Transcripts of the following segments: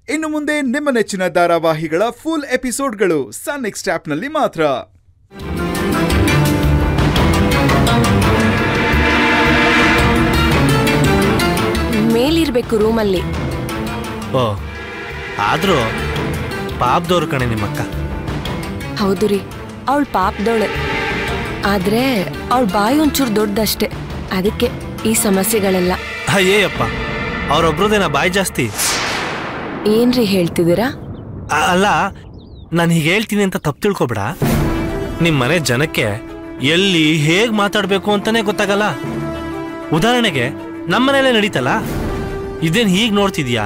ಇನ್ನು ಮುಂದೆ ನಿಮ್ಮ ನೆಚ್ಚಿನ ಧಾರಾವಾಹಿಗಳ ಫುಲ್ ಎಪಿಸೋಡ್ಗಳು ಸನ್ ನೆಕ್ಸ್ಟ್ ಆಪ್ನಲ್ಲಿ ಮಾತ್ರ ಮೇಲಿರ್ಬೇಕು ರೂಮಲ್ಲಿ ಓ ಆದರೂ ಪಾಪದವ್ರು ಕಣೆ ನಿಮ್ಮಕ್ಕ ಹೌದು ರೀ ಅವಳು ಪಾಪದವಳೆ ಆದ್ರೆ ಅವಳ ಬಾಯಿ ಒಂಚೂರು ದೊಡ್ಡದಷ್ಟೆ ಅದಕ್ಕೆ ಈ ಸಮಸ್ಯೆಗಳೆಲ್ಲ ಅಯ್ಯಯ್ಯಪ್ಪ ಅವ್ರೊಬ್ರದೇನ ಬಾಯಿ ಜಾಸ್ತಿ ಏನ್ರಿ ಹೇಳ್ತಿದ್ದೀರಾ ಅ- ಅಲ್ಲ ನಾನು ಹೀಗೆ ಹೇಳ್ತೀನಿ ಅಂತ ತಪ್ಪು ತಿಳ್ಕೊಬೇಡ ನಿಮ್ಮ ಮನೆ ಜನಕ್ಕೆ ಎಲ್ಲಿ ಹೇಗೆ ಮಾತಾಡಬೇಕು ಅಂತಾನೆ ಗೊತ್ತಾಗಲ್ಲ ಉದಾಹರಣೆಗೆ ನಮ್ಮ ಮನೇಲೆ ನಡೀತಲ್ಲ ಇದೇನು ಹೀಗೆ ನೋಡ್ತಿದ್ಯಾ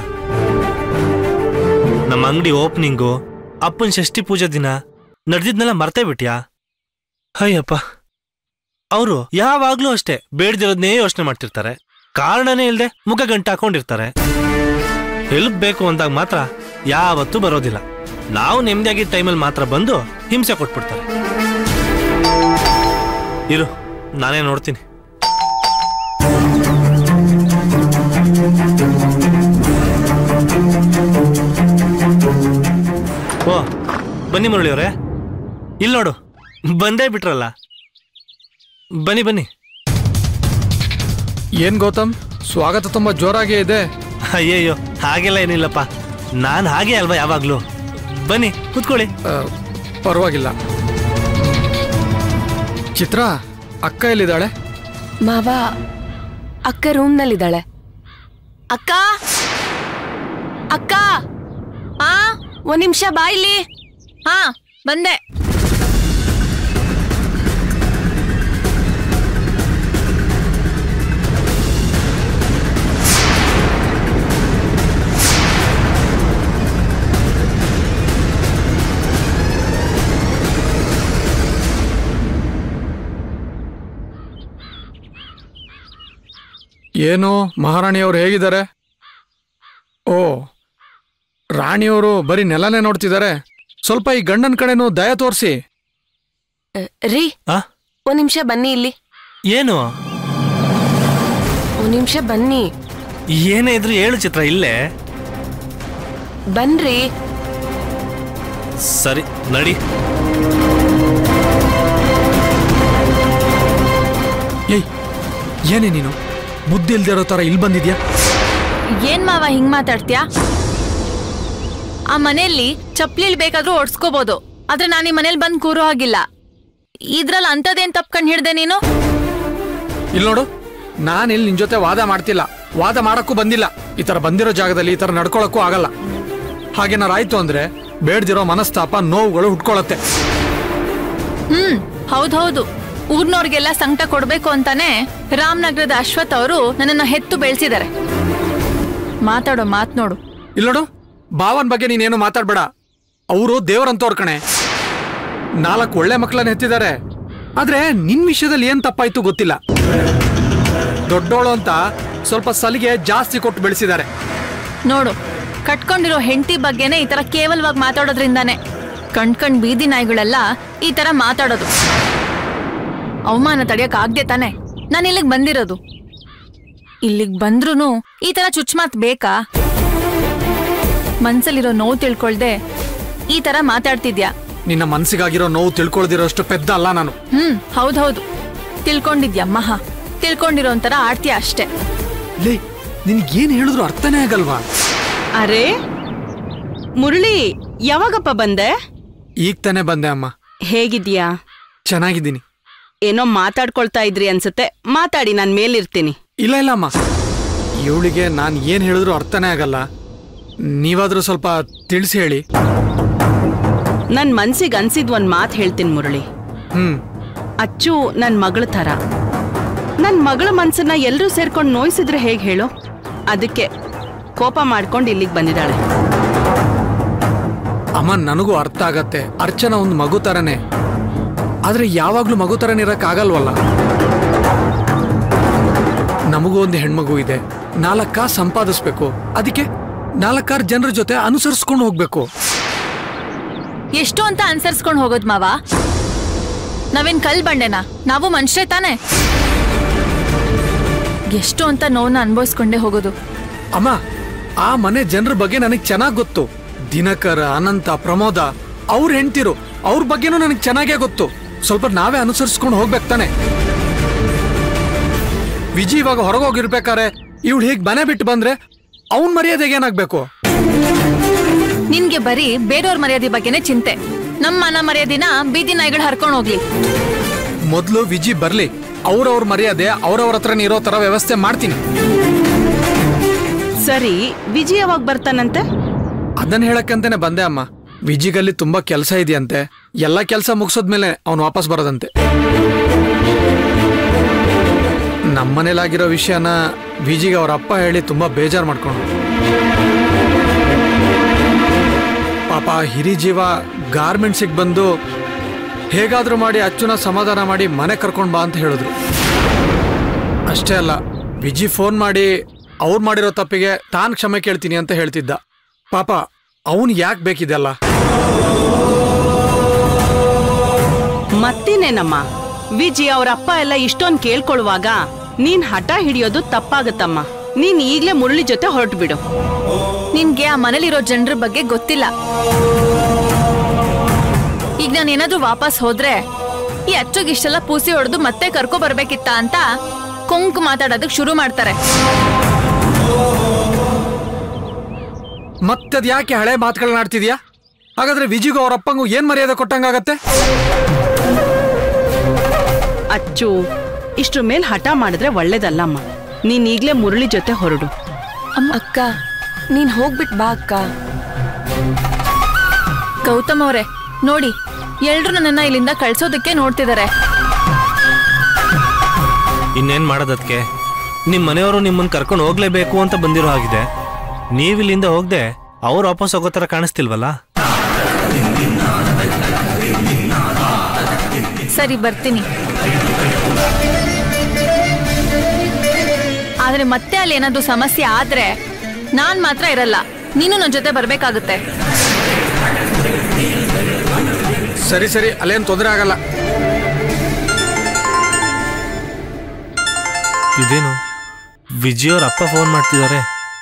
ನಮ್ಮ ಅಂಗಡಿ ಓಪನಿಂಗು ಅಪ್ಪನ ಷಷ್ಠಿ ಪೂಜೆ ದಿನ ನಡೆದಿದ್ನೆಲ್ಲ ಮರ್ತೇ ಬಿಟ್ಯಾ ಅಯ್ಯಪ್ಪ ಅವರು ಯಾವಾಗ್ಲೂ ಅಷ್ಟೇ ಬೇಡ್ದಿರೋದನ್ನೇ ಯೋಚನೆ ಮಾಡ್ತಿರ್ತಾರೆ ಕಾರಣನೇ ಇಲ್ಲದೆ ಮುಖ ಗಂಟು ಹಾಕೊಂಡಿರ್ತಾರೆ ಹೆಲ್ಪ್ ಬೇಕು ಅಂದಾಗ ಮಾತ್ರ ಯಾವತ್ತೂ ಬರೋದಿಲ್ಲ ನಾವು ನೆಮ್ಮದಿಯಾಗಿದ್ದ ಟೈಮಲ್ಲಿ ಮಾತ್ರ ಬಂದು ಹಿಂಸೆ ಕೊಟ್ಬಿಡ್ತಾರೆ ಇರು ನಾನೇ ನೋಡ್ತೀನಿ ಓ ಬನ್ನಿ ಮುರಳಿಯವರೇ ಇಲ್ಲಿ ನೋಡು ಬಂದೇ ಬಿಟ್ರಲ್ಲ ಬನ್ನಿ ಬನ್ನಿ ಏನ್ ಗೌತಮ್ ಸ್ವಾಗತ ತುಂಬಾ ಜೋರಾಗೇ ಇದೆ ಅಯ್ಯಯ್ಯೋ ಹಾಗೆಲ್ಲ ಏನಿಲ್ಲಪ್ಪ ನಾನು ಹಾಗೆ ಅಲ್ವಾ ಯಾವಾಗ್ಲೂ ಬನ್ನಿ ಕೂತ್ಕೊಳ್ಳಿ ಆ, ಪರವಾಗಿಲ್ಲ ಚಿತ್ರ ಅಕ್ಕ ಎಲ್ಲಿದ್ದಾಳೆ ಮಾವ ಅಕ್ಕ ರೂಮ್ನಲ್ಲಿದ್ದಾಳೆ ಅಕ್ಕ ಅಕ್ಕ ಆ ಒಂದ್ ನಿಮಿಷ ಬಾಯಿಲಿ ಹಾ ಬಂದೆ ಏನು ಮಹಾರಾಣಿಯವರು ಹೇಗಿದ್ದಾರೆ ಓ ರಾಣಿಯವರು ಬರೀ ನೆಲನೇ ನೋಡ್ತಿದ್ದಾರೆ ಸ್ವಲ್ಪ ಈ ಗಂಡನ ಕಡೆನೂ ದಯ ತೋರಿಸಿ ಅ, ರೀ ಆ ಒಂದ್ ನಿಮಿಷ ಬನ್ನಿ ಇಲ್ಲಿ ಏನು ಒಂದ್ ನಿಮಿಷ ಬನ್ನಿ ಏನೇ ಇದ್ರು ಹೇಳು ಚಿತ್ರ ಇಲ್ಲೇ ಬನ್ರಿ ಸರಿ ನಡಿ ಏಯ್ ಏನೇ ನೀನು ಬುದ್ಧಿ ಇಲ್ದಿರೋ ಥರ ಇಲ್ಲಿ ಬಂದಿದ್ಯಾ ಏನ್ ಮಾವ ಹಿಂಗ್ ಮಾತಾಡ್ತ್ಯಾ ಆ ಮನೆಯಲ್ಲಿ ಚಪ್ಲಿಲ್ ಬೇಕಾದ್ರೂ ಓಡಿಸ್ಕೋಬಹುದು ಆದ್ರೆ ನಾನು ಈ ಮನೇಲಿ ಬಂದ್ ಕೂರೋ ಹಾಗಿಲ್ಲ ಇದ್ರಲ್ಲಿ ಅಂತದೇನ್ ತಪ್ಪ್ ಕಂಡ್ ಹಿಡ್ದೆ ನೀನು ಇಲ್ಲಿ ನೋಡು ನಾನು ಇಲ್ಲಿ ನಿನ್ ಜೊತೆ ವಾದ ಮಾಡ್ತಿಲ್ಲ ವಾದ ಮಾಡಕ್ಕೂ ಬಂದಿಲ್ಲ ಈ ತರ ಬಂದಿರೋ ಜಾಗದಲ್ಲಿ ಈ ತರ ನಡ್ಕೊಳಕ್ಕೂ ಆಗಲ್ಲ ಹಾಗೇನಾರು ಆಯ್ತು ಅಂದ್ರೆ ಬೇಡ್ದಿರೋ ಮನಸ್ತಾಪ ನೋವುಗಳು ಹುಟ್ಕೊಳತ್ತೆ ಹ್ಮ್ ಹೌದೌದು ಊರ್ನವ್ರಿಗೆಲ್ಲ ಸಂಕಟ ಕೊಡ್ಬೇಕು ಅಂತಾನೆ ರಾಮನಗರದ ಅಶ್ವಥ್ ಅವರು ನನ್ನನ್ನ ಹೆತ್ತು ಬೆಳೆಸಿದ್ದಾರೆ ಮಾತಾಡೋ ಮಾತ್ ನೋಡು ಇಲ್ಲಿ ನೋಡು ಭಾವನ್ ಬಗ್ಗೆ ನೀನೇನು ಮಾತಾಡ್ಬೇಡ ಅವರು ದೇವರಂತವ್ರ ಕಣೆ ನಾಲ್ಕು ಒಳ್ಳೆ ಮಕ್ಕಳನ್ನ ಹೆತ್ತಿದ್ದಾರೆ ಆದ್ರೆ ನಿನ್ ವಿಷಯದಲ್ಲಿ ಏನ್ ತಪ್ಪಾಯ್ತು ಗೊತ್ತಿಲ್ಲ ದೊಡ್ಡೋಳು ಅಂತ ಸ್ವಲ್ಪ ಸಲಿಗೆ ಜಾಸ್ತಿ ಕೊಟ್ಟು ಬೆಳೆಸಿದ್ದಾರೆ ನೋಡು ಕಟ್ಕೊಂಡಿರೋ ಹೆಂಡತಿ ಬಗ್ಗೆನೇ ಈ ತರ ಕೇವಲವಾಗಿ ಮಾತಾಡೋದ್ರಿಂದಾನೆ ಕಣ್ ಕಣ್ ಬೀದಿ ನಾಯಿಗಳೆಲ್ಲ ಈ ತರ ಮಾತಾಡೋದು ಅವಮಾನ ತಡೆಯಕ್ ಆಗ್ದೆ ತಾನೆ ನಾನು ಇಲ್ಲಿಗೆ ಬಂದಿರೋದು ಇಲ್ಲಿಗೆ ಬಂದ್ರೂ ಈ ತರ ಚುಚ್ಮಾತ್ ಬೇಕಾ ಮನ್ಸಲ್ಲಿರೋ ನೋವು ತಿಳ್ಕೊಳ್ದೆ ಈ ತರ ಮಾತಾಡ್ತಿದ್ಯಾ ನಿನ್ನ ಮನ್ಸಿಗಾಗಿರೋ ನೋವು ತಿಳ್ಕೊಳ್ದಿರೋಷ್ಟು ಪೆದ್ದ ಅಲ್ಲ ನಾನು ಹ್ಮ್ ಹೌದೌದು ತಿಳ್ಕೊಂಡಿದ್ಯಾ ಮಹಾ ತಿಳ್ಕೊಂಡಿರೋ ಒಂಥರ ಆಡ್ತೀಯ ಅಷ್ಟೇ ಲೇ ನಿನ್ಗೇನ್ ಹೇಳಿದ್ರು ಅರ್ಥನೇ ಆಗಲ್ವಾ ಅರೆ ಮುರಳಿ ಯಾವಾಗಪ್ಪ ಬಂದೆ ಈಗ ತಾನೇ ಬಂದೆ ಅಮ್ಮ ಹೇಗಿದ್ಯಾ ಚೆನ್ನಾಗಿದ್ದೀನಿ ಏನೋ ಮಾತಾಡ್ಕೊಳ್ತಾ ಇದ್ರಿ ಅನ್ಸುತ್ತೆ ಮಾತಾಡಿ ನಾನ್ ಮೇಲಿರ್ತೀನಿ ಇಲ್ಲ ಇಲ್ಲ ಅಮ್ಮ ಇವಳಿಗೆ ನಾನು ಏನು ಹೇಳಿದ್ರು ಅರ್ಥನೇ ಆಗಲ್ಲ ನೀವಾದ್ರೂ ಸ್ವಲ್ಪ ತಿಳಿಸಿ ಹೇಳಿ ನನ್ ಮನ್ಸಿಗೆ ಅನ್ಸಿದ್ ಒಂದ್ ಮಾತ್ ಹೇಳ್ತೀನಿ ಮುರಳಿ ಹ್ಮ್ ಅಚ್ಚು ನನ್ ಮಗಳ ಥರ ನನ್ ಮಗಳ ಮನ್ಸನ್ನ ಎಲ್ರೂ ಸೇರ್ಕೊಂಡು ನೋಯ್ಸಿದ್ರೆ ಹೇಗ್ ಹೇಳು ಅದಕ್ಕೆ ಕೋಪ ಮಾಡ್ಕೊಂಡು ಇಲ್ಲಿಗೆ ಬಂದಿದ್ದಾಳೆ ಅಮ್ಮ ನನಗೂ ಅರ್ಥ ಆಗತ್ತೆ ಅರ್ಚನಾ ಒಂದು ಮಗು ಥರನೇ ಆದ್ರೆ ಯಾವಾಗ್ಲೂ ಮಗು ಥರನೇ ಇರಕ್ ಆಗಲ್ವಲ್ಲ ನಮಗೂ ಒಂದು ಹೆಣ್ಮಗು ಇದೆ ನಾಲ್ಕ ಸಂಪಾದಿಸ್ಬೇಕು ಅದಕ್ಕೆ ನಾಲ್ಕಾರು ಜನರ ಜೊತೆ ಅನುಸರಿಸ್ಕೊಂಡು ಹೋಗ್ಬೇಕು ಎಷ್ಟು ಅಂತ ಅನ್ಸರ್ಸ್ಕೊಂಡ್ ಹೋಗೋದ್ ಮಾವ ನಾವೇನ್ ಕಲ್ ಬಂಡೆನಾ ನಾವು ಮನುಷ್ಯರೇ ತಾನೆ ಎಷ್ಟು ಅಂತ ನೋವನ್ನ ಅನ್ಭವಿಸ್ಕೊಂಡೇ ಹೋಗೋದು ಅಮ್ಮ ಆ ಮನೆ ಜನರ ಬಗ್ಗೆ ನನಗೆ ಚೆನ್ನಾಗಿ ಗೊತ್ತು ದಿನಕರ ಅನಂತ ಪ್ರಮೋದ ಅವ್ರ ಹೆಂಡ್ತಿರು ಅವ್ರ ಬಗ್ಗೆನೂ ನನಗೆ ಚೆನ್ನಾಗೇ ಗೊತ್ತು ಸ್ವಲ್ಪ ನಾವೇ ಅನುಸರಿಸ್ಕೊಂಡು ಹೋಗ್ಬೇಕು ತಾನೆ ವಿಜಿ ಇವಾಗ ಹೊರಗೋಗಿರ್ಬೇಕಾರೆ ಇವಳು ಹೀಗೆ ಮನೆ ಬಿಟ್ಟು ಬಂದ್ರೆ ಅವನ್ ಮರ್ಯಾದೆಗೆ ಏನಾಗ್ಬೇಕು ನಿನ್ಗೆ ಬರೀ ಬೇರೆಯವ್ರ ಮರ್ಯಾದೆ ಬಗ್ಗೆನೇ ಚಿಂತೆ ನಮ್ಮ ಮನ ಮರ್ಯಾದಿನ ಬೀದಿ ನಾಯಿಗಳು ಹರ್ಕೊಂಡು ಹೋಗ್ಲಿ ಮೊದಲು ವಿಜಿ ಬರ್ಲಿ ಅವ್ರವ್ರ ಮರ್ಯಾದೆ ಅವ್ರವ್ರ ಹತ್ರನೇ ಇರೋ ತರ ವ್ಯವಸ್ಥೆ ಮಾಡ್ತೀನಿ ಸರಿ ವಿಜಯ್ ಯಾವಾಗ ಬರ್ತಾನಂತೆ ಅದನ್ನ ಹೇಳಕ್ಕಂತಾನೆ ಬಂದೆ ಅಮ್ಮ ವಿಜಿಗಲ್ಲಿ ತುಂಬಾ ಕೆಲಸ ಇದೆಯಂತೆ ಎಲ್ಲ ಕೆಲಸ ಮುಗಿಸೋದ್ಮೇಲೆ ಅವನು ವಾಪಸ್ ಬರೋದಂತೆ ನಮ್ಮನೇಲಾಗಿರೋ ವಿಷಯನ ವಿಜಿಗೆ ಅವ್ರ ಅಪ್ಪ ಹೇಳಿ ತುಂಬಾ ಬೇಜಾರು ಮಾಡ್ಕೊಂಡು ಪಾಪ ಹಿರಿ ಜೀವ ಗಾರ್ಮೆಂಟ್ಸಿಗೆ ಬಂದು ಹೇಗಾದ್ರೂ ಮಾಡಿ ಅಚ್ಚುನ ಸಮಾಧಾನ ಮಾಡಿ ಮನೆ ಕರ್ಕೊಂಡು ಬಾ ಅಂತ ಹೇಳಿದ್ರು ಅಷ್ಟೇ ಅಲ್ಲ ವಿಜಿ ಫೋನ್ ಮಾಡಿ ಅವ್ರು ಮಾಡಿರೋ ತಪ್ಪಿಗೆ ತಾನು ಕ್ಷಮೆ ಕೇಳ್ತೀನಿ ಅಂತ ಹೇಳ್ತಿದ್ದ ಪಾಪ ಅವನು ಯಾಕೆ ಬೇಕಿದೆಲ್ಲ ಮತ್ತಿನೇನಮ್ಮ ವಿಜಿ ಅವ್ರ ಅಪ್ಪ ಎಲ್ಲ ಇಷ್ಟೊಂದು ಕೇಳ್ಕೊಳ್ಳುವಾಗ ನೀನ್ ಹಠ ಹಿಡಿಯೋದು ತಪ್ಪಾಗತ್ತಮ್ಮ ನೀನ್ ಈಗ್ಲೇ ಮುರಳಿ ಜೊತೆ ಹೊರಟು ಬಿಡು ನಿನ್ಗೆ ಆ ಮನೇಲಿರೋ ಜನರ ಬಗ್ಗೆ ಗೊತ್ತಿಲ್ಲ ಈಗ ನಾನು ಏನಾದ್ರೂ ವಾಪಸ್ ಹೋದ್ರೆ ಈ ಅಚ್ಚುಗ್ ಇಷ್ಟೆಲ್ಲ ಪೂಸಿ ಹೊಡೆದು ಮತ್ತೆ ಕರ್ಕೊ ಬರ್ಬೇಕಿತ್ತ ಅಂತ ಕೊಂಕು ಮಾತಾಡೋದಕ್ ಶುರು ಮಾಡ್ತಾರೆ ಮತ್ತದ್ ಯಾಕೆ ಹಳೆ ಮಾತುಗಳನ್ನ ಆಡ್ತಿದ್ಯಾ ಹಾಗಾದ್ರೆ ವಿಜಿಗೂ ಅವ್ರ ಅಪ್ಪಂಗೂ ಏನ್ ಮರ್ಯಾದೆ ಕೊಟ್ಟಂಗಾಗತ್ತೆ ಅಚ್ಚು ಇಷ್ಟ್ರ ಮೇಲ್ ಹಠ ಮಾಡಿದ್ರೆ ಒಳ್ಳೇದಲ್ಲಮ್ಮ ನೀನ್ ಈಗ್ಲೇ ಮುರಳಿ ಜೊತೆ ಹೊರಡು ಅಕ್ಕ ನೀನ್ ಹೋಗ್ಬಿಟ್ ಬಾ ಅಕ್ಕ ಗೌತಮ್ ಅವರೇ ನೋಡಿ ಎಲ್ರು ನನ್ನನ್ನ ಇಲ್ಲಿಂದ ಕಳ್ಸೋದಕ್ಕೆ ನೋಡ್ತಿದ್ದಾರೆ ಇನ್ನೇನ್ ಮಾಡೋದಕ್ಕೆ ನಿಮ್ ಮನೆಯವರು ನಿಮ್ಮನ್ನ ಕರ್ಕೊಂಡು ಹೋಗ್ಲೇಬೇಕು ಅಂತ ಬಂದಿರೋ ಹಾಗಿದೆ ನೀವಿಲ್ಲಿಂದ ಹೋಗ್ದೆ ಅವ್ರು ವಾಪಸ್ ಹೋಗೋ ಥರ ಕಾಣಿಸ್ತಿಲ್ವಲ್ಲ ಸರಿ ಬರ್ತೀನಿ ಆದ್ರೆ ಮತ್ತೆ ಅಲ್ಲಿ ಏನಾದ್ರೂ ಸಮಸ್ಯೆ ಆದ್ರೆ ನಾನ್ ಮಾತ್ರ ಇರಲ್ಲ ನೀನು ನನ್ನ ಜೊತೆ ಬರ್ಬೇಕಾಗುತ್ತೆ ಸರಿ ಸರಿ ಅಲ್ಲೇನ್ ತೊಂದರೆ ಆಗಲ್ಲ ಇದೇನು ವಿಜಯವ್ರ ಅಪ್ಪ ಫೋನ್ ಮಾಡ್ತಿದ್ದಾರೆ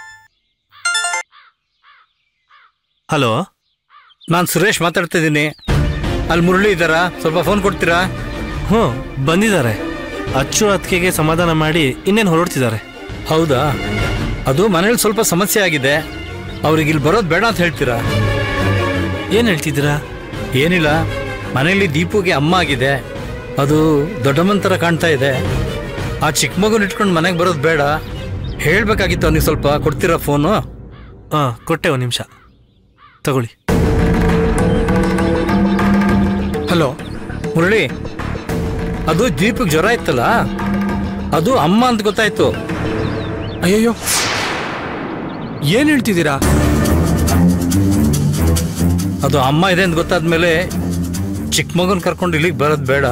ಹಲೋ ನಾನು ಸುರೇಶ್ ಮಾತಾಡ್ತಾ ಇದ್ದೀನಿ ಅಲ್ಲಿ ಮುರಳಿ ಇದ್ದಾರಾ ಸ್ವಲ್ಪ ಫೋನ್ ಕೊಡ್ತೀರಾ ಹ್ಞೂ ಬಂದಿದ್ದಾರೆ ಅಚ್ಚು ಅತ್ತಿಗೆಗೆ ಸಮಾಧಾನ ಮಾಡಿ ಇನ್ನೇನು ಹೊರಡ್ತಿದ್ದಾರೆ ಹೌದಾ ಅದು ಮನೇಲಿ ಸ್ವಲ್ಪ ಸಮಸ್ಯೆ ಆಗಿದೆ ಅವ್ರಿಗೆ ಇಲ್ಲಿ ಬರೋದು ಬೇಡ ಅಂತ ಹೇಳ್ತೀರಾ ಏನು ಹೇಳ್ತಿದ್ದೀರಾ ಏನಿಲ್ಲ ಮನೇಲಿ ದೀಪುಗೆ ಅಮ್ಮ ಆಗಿದೆ ಅದು ದೊಡ್ಡಮ್ಮನ ಥರ ಕಾಣ್ತಾ ಇದೆ ಆ ಚಿಕ್ಕ ಮಗುನ ಇಟ್ಕೊಂಡು ಮನೆಗೆ ಬರೋದು ಬೇಡ ಹೇಳ್ಬೇಕಾಗಿತ್ತು ಅವ್ನಿಗೆ ಸ್ವಲ್ಪ ಕೊಡ್ತೀರಾ ಫೋನು ಹಾಂ ಕೊಟ್ಟೆ ಒಂದು ನಿಮಿಷ ತಗೊಳ್ಳಿ ಹಲೋ ಮುರಳಿ ಅದು ದೀಪಕ್ಕೆ ಜ್ವರ ಇತ್ತಲ್ಲ ಅದು ಅಮ್ಮ ಅಂತ ಗೊತ್ತಾಯ್ತು ಅಯ್ಯಯ್ಯೋ ಏನ್ ಹೇಳ್ತಿದ್ದೀರಾ ಅದು ಅಮ್ಮ ಇದೆ ಅಂತ ಗೊತ್ತಾದ್ಮೇಲೆ ಚಿಕ್ಕ ಮಗನ್ ಕರ್ಕೊಂಡು ಇಲ್ಲಿಗೆ ಬರೋದು ಬೇಡ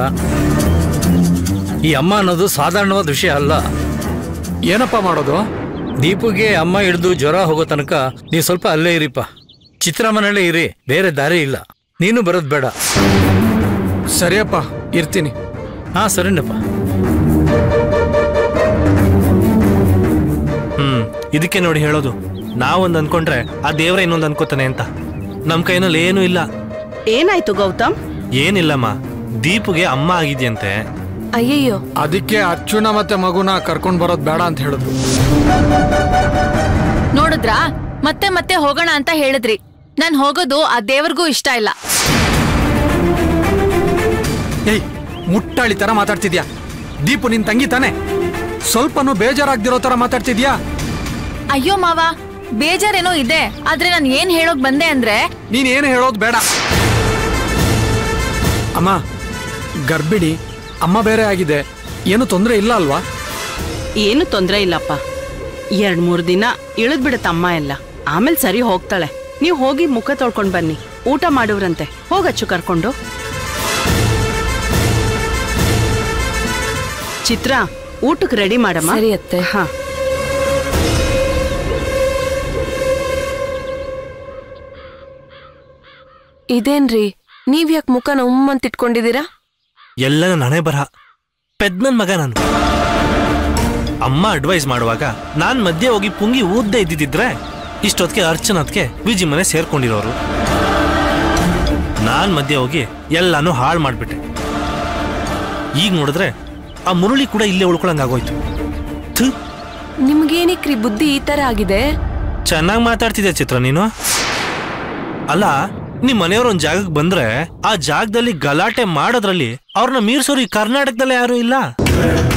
ಈ ಅಮ್ಮ ಅನ್ನೋದು ಸಾಧಾರಣವಾದ ವಿಷಯ ಅಲ್ಲ ಏನಪ್ಪ ಮಾಡೋದು ದೀಪುಗೆ ಅಮ್ಮ ಹಿಡಿದು ಜ್ವರ ಹೋಗೋ ತನಕ ನೀವು ಸ್ವಲ್ಪ ಅಲ್ಲೇ ಇರಿಪ್ಪ ಚಿತ್ರಮನಲ್ಲೇ ಇರಿ ಬೇರೆ ದಾರಿ ಇಲ್ಲ ನೀನು ಬರೋದು ಬೇಡ ಸರಿಯಪ್ಪ ಇರ್ತೀನಿ ಹಾ ಸರಿನಪ್ಪ ಹ್ಮ್ ಇದಕ್ಕೆ ನೋಡಿ ಹೇಳೋದು ನಾವೊಂದು ಅನ್ಕೊಂಡ್ರೆ ಆ ದೇವರ ಇನ್ನೊಂದು ಅನ್ಕೋತಾನೆ ಅಂತ ನಮ್ಮ ಕೈನಲ್ಲಿ ಏನೂ ಇಲ್ಲ ಏನಾಯ್ತು ಗೌತಮ್ ಏನಿಲ್ಲಮ್ಮ ದೀಪುಗೆ ಅಮ್ಮ ಆಗಿದ್ಯಂತೆ ಅಯ್ಯಯ್ಯೋ ಅದಕ್ಕೆ ಅರ್ಜುನ ಮತ್ತೆ ಮಗುನ ಕರ್ಕೊಂಡ್ ಬರೋದ್ ಬೇಡ ಅಂತ ಹೇಳಿದ್ರು ನೋಡಿದ್ರಾ ಮತ್ತೆ ಮತ್ತೆ ಹೋಗೋಣ ಅಂತ ಹೇಳಿದ್ರಿ ನಾನ್ ಹೋಗೋದು ಆ ದೇವ್ರಿಗೂ ಇಷ್ಟ ಇಲ್ಲ ಏಯ್ ಮುಟ್ಟಾಳಿ ತರ ಮಾತಾಡ್ತಿದ್ಯಾ ದೀಪು ನಿನ್ ತಂಗಿ ತಾನೆ ಸ್ವಲ್ಪನೂ ಬೇಜಾರಾಗ್ದಿರೋ ತರ ಮಾತಾಡ್ತಿದ್ಯಾ ಅಯ್ಯೋ ಮಾವ ಬೇಜಾರೇನೋ ಇದೆ ಆದ್ರೆ ನಾನು ಏನ್ ಹೇಳೋಕ್ ಬಂದೆ ಅಂದ್ರೆ ನೀನ್ ಏನು ಹೇಳೋದು ಬೇಡ ಅಮ್ಮ ಗರ್ಭಿಣಿ ಅಮ್ಮ ಬೇರೆ ಆಗಿದೆ ಏನು ತೊಂದರೆ ಇಲ್ಲ ಅಲ್ವಾ ಏನು ತೊಂದ್ರೆ ಇಲ್ಲಪ್ಪ ಎರಡ್ ಮೂರ್ ದಿನ ಇಳಿದ್ ಬಿಡುತ್ತಮ್ಮ ಎಲ್ಲ ಆಮೇಲೆ ಸರಿ ಹೋಗ್ತಾಳೆ ನೀವು ಹೋಗಿ ಮುಖ ತೊಳ್ಕೊಂಡ್ ಬನ್ನಿ ಊಟ ಮಾಡುವ್ರಂತೆ ಹೋಗಚ್ಚು ಕರ್ಕೊಂಡು ಚಿತ್ರ ಊಟಕ್ಕೆ ರೆಡಿ ಮಾಡಮ್ಮ ಸರಿ ಅತ್ತೆ. ಹಾ ಇದೇನ್ರಿ ನೀವ್ ಯಾಕೆ ಮುಖನ ಉಮ್ಮಂತ ಇಟ್ಕೊಂಡಿದ್ದೀರಾ ಎಲ್ಲ ನನ್ನ ಹಣೆ ಬರಹ ಪೆದ್ಮನ್ ಮಗ ನಾನು ಅಮ್ಮ ಅಡ್ವೈಸ್ ಮಾಡುವಾಗ ನಾನ್ ಮಧ್ಯೆ ಹೋಗಿ ಪುಂಗಿ ಊದ್ದೇ ಇದ್ದಿದ್ರೆ ಇಷ್ಟೊತ್ತಿಗೆ ಅರ್ಚನತ್ಗೆ ವಿಜಿ ಮನೆ ಸೇರ್ಕೊಂಡಿರೋರು ನಾನ್ ಮಧ್ಯೆ ಹೋಗಿ ಎಲ್ಲಾನು ಹಾಳು ಮಾಡ್ಬಿಟ್ಟೆ ಈಗ ನೋಡಿದ್ರೆ ಆ ಮುರುಳಿ ಕೂಡ ಇಲ್ಲೇ ಉಳ್ಕೊಳಂಗಾಗೋಯ್ತು ಥು ನಿಮ್ಗೇನಿಕ್ರಿ ಬುದ್ಧಿ ಈ ತರ ಆಗಿದೆ ಚೆನ್ನಾಗಿ ಮಾತಾಡ್ತಿದ್ದೆ ಚಿತ್ರ ನೀನು ಅಲ್ಲ ನಿಮ್ ಮನೆಯವ್ರ ಒಂದ್ ಜಾಗಕ್ಕೆ ಬಂದ್ರೆ ಆ ಜಾಗದಲ್ಲಿ ಗಲಾಟೆ ಮಾಡೋದ್ರಲ್ಲಿ ಅವ್ರನ್ನ ಮೀರ್ಸೋರು ಈ ಕರ್ನಾಟಕದಲ್ಲೇ ಯಾರು ಇಲ್ಲ